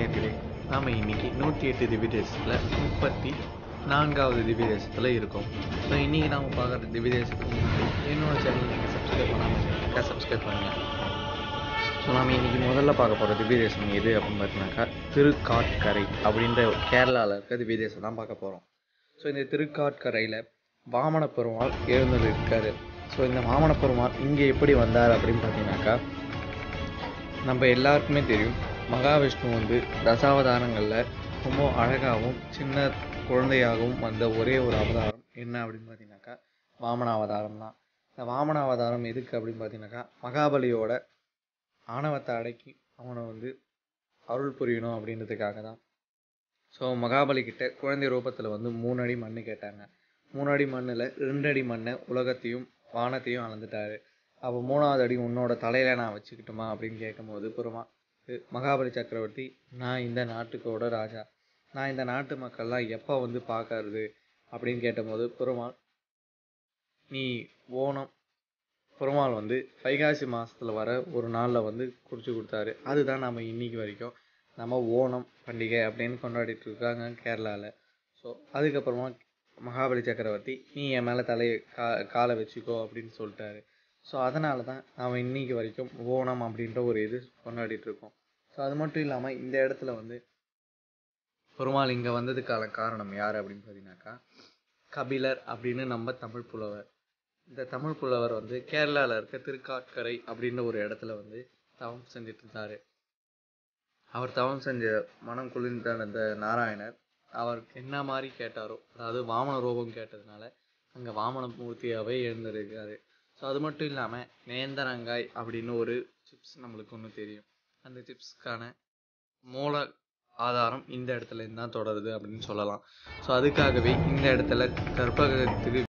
நேர்களே நாம் இன்னைக்கு நூற்றி எட்டு திவ்ய தேசத்தில் முப்பத்தி நான்காவது திவ்ய தேசத்தில் இருக்கோம் ஸோ இன்றைக்கி நாம் பார்க்குற திவ்ய தேசத்துக்கு முன்னாடி என்னோட சேனல் நீங்கள் சப்ஸ்கிரைப் பண்ணாமல் இருக்கீங்க சப்ஸ்கிரைப் பண்ணுங்கள் ஸோ நாம் இன்றைக்கி முதல்ல பார்க்க போகிற திவ்ய தேசம் எது அப்படின்னு பார்த்தீங்கன்னாக்கா திருக்காட்கரை அப்படின்ற கேரளாவில் இருக்க திவ்ய தேசம் தான் பார்க்க போகிறோம் ஸோ இந்த திருக்காட்கரையில் வாமன பெருமாள் எழுந்தது இருக்காரு ஸோ இந்த வாமன பெருமாள் இங்கே எப்படி வந்தார் அப்படின்னு பார்த்தீங்கன்னாக்கா நம்ம எல்லாருக்குமே தெரியும் மகாவிஷ்ணு வந்து தசாவதாரங்களில் ரொம்ப அழகாகவும் சின்ன குழந்தையாகவும் வந்த ஒரே ஒரு அவதாரம் என்ன அப்படின்னு பார்த்தீங்கன்னாக்கா வாமன அவதாரம் தான் இந்த வாமன அவதாரம் எதுக்கு அப்படின்னு பார்த்தீங்கன்னாக்கா மகாபலியோட ஆணவத்தை அடக்கி அவனை வந்து அருள் புரியணும் அப்படின்றதுக்காக தான் ஸோ மகாபலி கிட்ட குழந்தை ரூபத்தில் வந்து மூணு அடி மண்ணு கேட்டாங்க மூணு அடி மண்ணில் ரெண்டு அடி மண்ணை உலகத்தையும் வானத்தையும் அளந்துட்டாரு அப்போ மூணாவது அடி உன்னோட தலையில நான் வச்சுக்கிட்டுமா அப்படின்னு கேட்கும்போது பெருமா மகாபலி சக்கரவர்த்தி நான் இந்த நாட்டுக்கோட ராஜா நான் இந்த நாட்டு மக்கள்லாம் எப்போ வந்து பார்க்கறது அப்படின்னு கேட்டபோது பெருமாள் நீ ஓணம் பெருமாள் வந்து வைகாசி மாசத்துல வர ஒரு நாளில் வந்து குறிச்சு கொடுத்தாரு அதுதான் நம்ம இன்னைக்கு வரைக்கும் நம்ம ஓணம் பண்டிகை அப்படின்னு கொண்டாடிட்டு இருக்காங்க கேரளாவில் ஸோ அதுக்கப்புறமா மகாபலி சக்கரவர்த்தி நீ என் மேலே தலையை கா காலை வச்சுக்கோ அப்படின்னு சொல்லிட்டாரு ஸோ அதனால தான் நாம் இன்னைக்கு வரைக்கும் ஓணம் அப்படின்ற ஒரு இது கொண்டாடிட்டு இருக்கோம் ஸோ அது மட்டும் இல்லாமல் இந்த இடத்துல வந்து பெருமாள் இங்கே வந்ததுக்கான காரணம் யார் அப்படின்னு பார்த்தீங்கன்னாக்கா கபிலர் அப்படின்னு நம்ம தமிழ் புலவர் இந்த தமிழ் புலவர் வந்து கேரளாவில் இருக்க திருக்காட்கரை அப்படின்ற ஒரு இடத்துல வந்து தவம் செஞ்சுட்டு இருந்தாரு அவர் தவம் செஞ்ச மனம் குளிர்ந்த அந்த நாராயணர் அவருக்கு என்ன மாதிரி கேட்டாரோ அதாவது வாமன ரூபம் கேட்டதுனால அங்கே வாமன மூர்த்தியாகவே எழுந்திருக்காரு ஸோ அது மட்டும் இல்லாமல் நேந்தரங்காய் அப்படின்னு ஒரு சிப்ஸ் நம்மளுக்கு ஒன்று தெரியும் அந்த சிப்ஸ்க்கான மூல ஆதாரம் இந்த இடத்துல இருந்து தான் தொடருது அப்படின்னு சொல்லலாம் ஸோ அதுக்காகவே இந்த இடத்துல கற்பகத்துக்கு